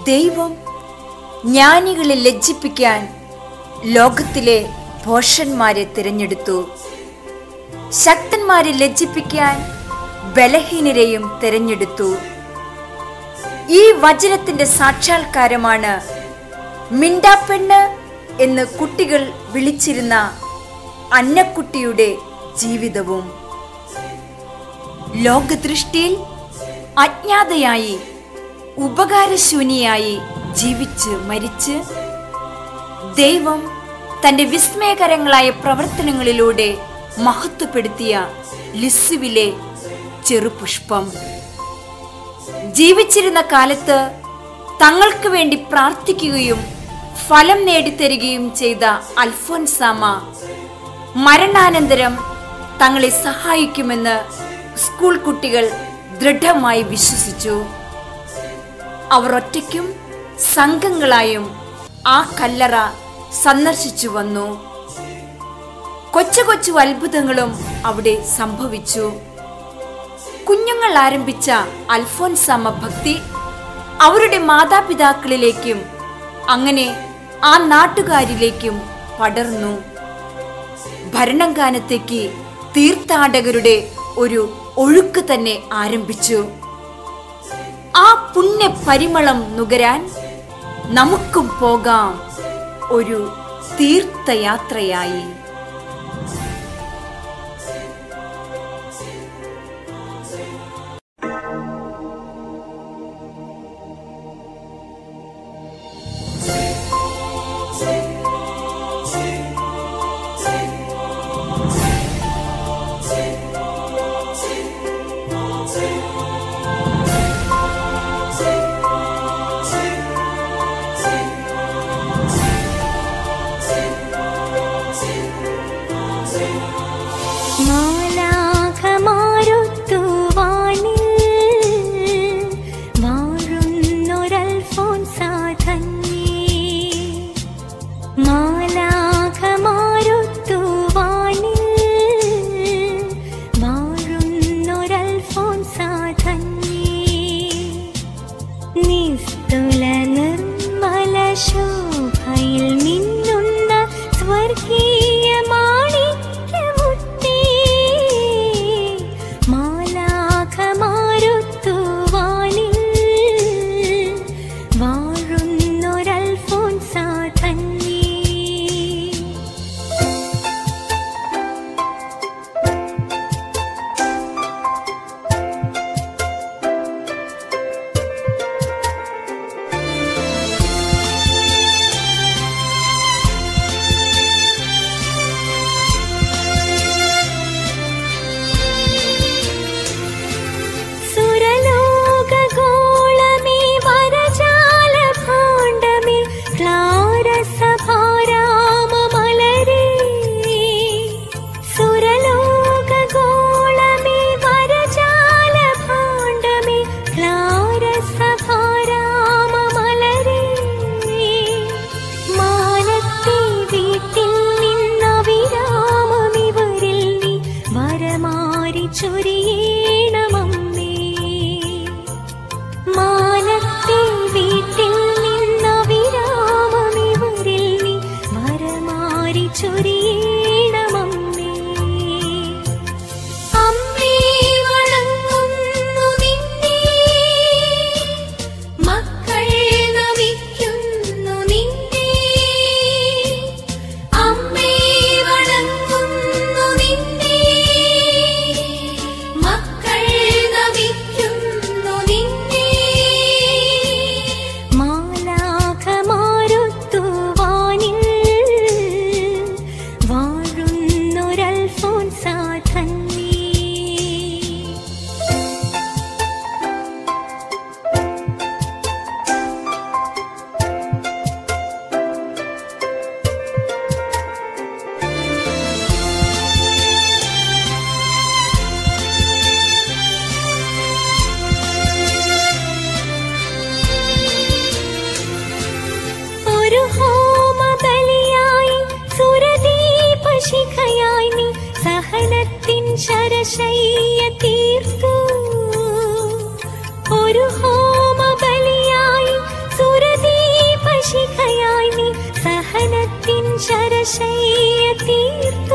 ദൈവം ജ്ഞാനികളെ ലജ്ജിപ്പിക്കാൻ ലോകത്തിലെ ഭോഷന്മാരെ തിരഞ്ഞെടുത്തു ശക്തന്മാരെ ലജ്ജിപ്പിക്കാൻ ബലഹീനരെയും തിരഞ്ഞെടുത്തു ഈ വചനത്തിന്റെ സാക്ഷാത്കാരമാണ് മിണ്ടാപ്പെണ്ണ് എന്ന് കുട്ടികൾ വിളിച്ചിരുന്ന അന്നക്കുട്ടിയുടെ ജീവിതവും ലോകദൃഷ്ടിയിൽ അജ്ഞാതയായി ഉപകാരശൂന്യയായി ജീവിച്ച് മരിച്ച് ദൈവം തന്റെ വിസ്മയകരങ്ങളായ പ്രവർത്തനങ്ങളിലൂടെ മഹത്വപ്പെടുത്തിയ ലിസുവിലെ ചെറുപുഷ്പം ജീവിച്ചിരുന്ന കാലത്ത് തങ്ങൾക്ക് വേണ്ടി പ്രാർത്ഥിക്കുകയും ഫലം നേടിത്തരികയും ചെയ്ത അൽഫോൻസാമ മരണാനന്തരം തങ്ങളെ സഹായിക്കുമെന്ന് സ്കൂൾ കുട്ടികൾ ദൃഢമായി വിശ്വസിച്ചു അവർ ഒറ്റയ്ക്കും സംഘങ്ങളായും ആ കല്ലറ സന്ദർശിച്ചു വന്നു കൊച്ചു കൊച്ചു അത്ഭുതങ്ങളും അവിടെ സംഭവിച്ചു കുഞ്ഞുങ്ങൾ ആരംഭിച്ച അൽഫോൻസാമ ഭക്തി അവരുടെ മാതാപിതാക്കളിലേക്കും അങ്ങനെ ആ നാട്ടുകാരിലേക്കും പടർന്നു ഭരണങ്കാനത്തേക്ക് തീർത്ഥാടകരുടെ ഒരു ഒഴുക്ക് തന്നെ ആരംഭിച്ചു ആ പുണ്യ പരിമളം നുകരാൻ നമുക്കും പോകാം ഒരു തീർത്ഥയാത്രയായി മാലാഖമാരുത്തുവാനിൽ വാഴുന്നൊരൽഫോൻസാധന്യേ മാലാഖമാരുത്തുവാനിൽ വാഴുന്നൊരൽഫോൻസാധന്യേ നിസ്തുല നിർമ്മല ശോഭയിൽ മിന്നുന്ന സ്വർഗീയ മാണിക്യമുത്തേ മാലാഖമാരുത്തുവാനിൽ വാഴുന്നൊരൽഫോൻസാധന്യേ സുരലോകഗോളമേ വരജാലഭാണ്ഡമേ ക്ലാരസഭാരാമമലരേ സുരലോകഗോളമേ വരജാലഭാണ്ഡമേ ക്ലാരസഭാരാമമലരേ മാനത്തെ വീട്ടിൽ നിന്നവിരാമമിവരിൽ നീ വരമാരി ചൊരിയേണമമ്മേ മാനത്തെ വീട്ടിൽ നിന്നവിരാമമിവരിൽ നീ വരമാരി ചൊരിയേണമമ്മേ അമ്മേ വണങ്ങുന്നു നിന്നെ മക്കൾ നമിക്കുന്നു നിന്നെ അമ്മേ വണങ്ങുന്നു നിന്നെ മക്കൾ നമിക്കുന്നു നിന്നെ മാലാഖമാരുത്തുവാനിൽ വാഴുന്നൊരൽഫോൻസാധന്യേ ഒരു ഹോമബലിയായി സുരദീപശിഖയായി നീ സഹനത്തിൻ ശരശയ്യ തീർത്തു ഒരു ഹോമബലിയായി സുര തീർത്തു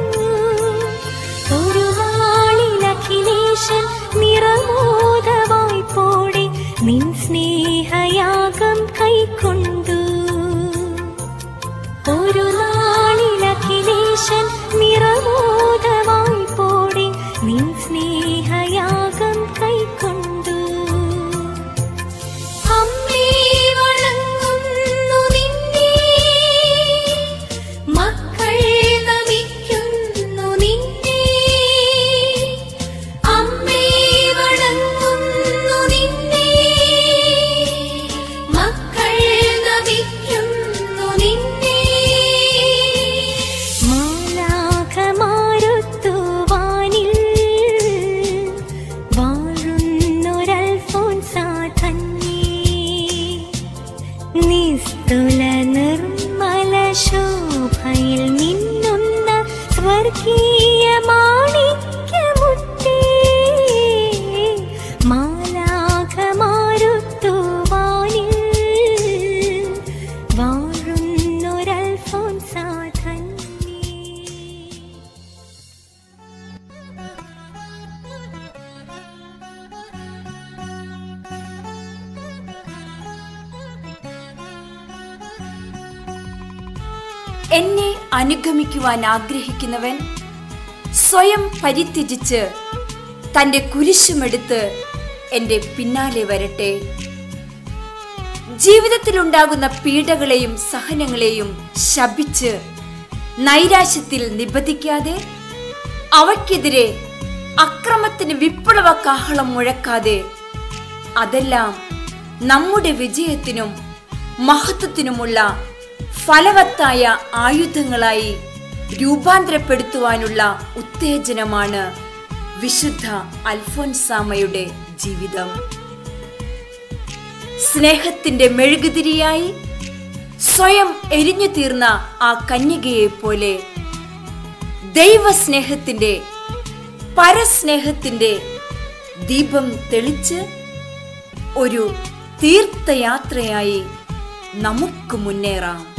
ഒരു നാളിൽ അഖിലേശൻ നിറമോദവായ്പോടെ നിൻ സ്നേഹയാഗം കൈക്കൊണ്ടു ഒരു നാളിൽ അഖിലേശൻ നിറമോദവായ്പോടെ നിൻ സ്നേഹയാഗം കൈക്കൊണ്ടു അമ്മേ വണങ്ങുന്നു നിന്നെ മക്കൾ നമിക്കുന്നു നിന്നെ അമ്മേ വണങ്ങുന്നു നിന്നെ മക്കൾ നമിക്കുന്നു നിന്നെ മാലാഖമാരുത്തുവാനിൽ വാഴുന്നൊരൽഫോൻസാ തന്നെ നിസ്തുല നിർമ്മല ശോഭയിൽ നിന്നുന്ന സ്വർഗീയ മാണിക്യമുത്തേ മാലാഖമാരുത്തുവാനിൽ വാഴുന്നൊരൽഫോൻസാ തന്നെ എന്നെ അനുഗമിക്കുവാൻ ആഗ്രഹിക്കുന്നവൻ സ്വയം പരിത്യജിച്ച് തന്റെ കുരിശുമെടുത്ത് എന്റെ പിന്നാലെ വരട്ടെ ജീവിതത്തിലുണ്ടാകുന്ന പീഡകളെയും സഹനങ്ങളെയും ശപിച്ച് നൈരാശ്യത്തിൽ നിബന്ധിക്കാതെ അവയ്ക്കെതിരെ അക്രമത്തിന് വിപ്ലവ കാഹളം മുഴക്കാതെ അതെല്ലാം നമ്മുടെ വിജയത്തിനും മഹത്വത്തിനുമുള്ള ഫലവത്തായ ആയുധങ്ങളായി രൂപാന്തരപ്പെടുത്തുവാനുള്ള ഉത്തേജനമാണ് വിശുദ്ധ അൽഫോൻസാമയുടെ ജീവിതം സ്നേഹത്തിന്റെ മെഴുകുതിരിയായി സ്വയം എരിഞ്ഞു തീർന്ന ആ കന്യകയെ പോലെ ദൈവസ്നേഹത്തിന്റെ പരസ്നേഹത്തിന്റെ ദീപം തെളിച്ച് ഒരു തീർത്ഥയാത്രയായി നമുക്ക് മുന്നേറാം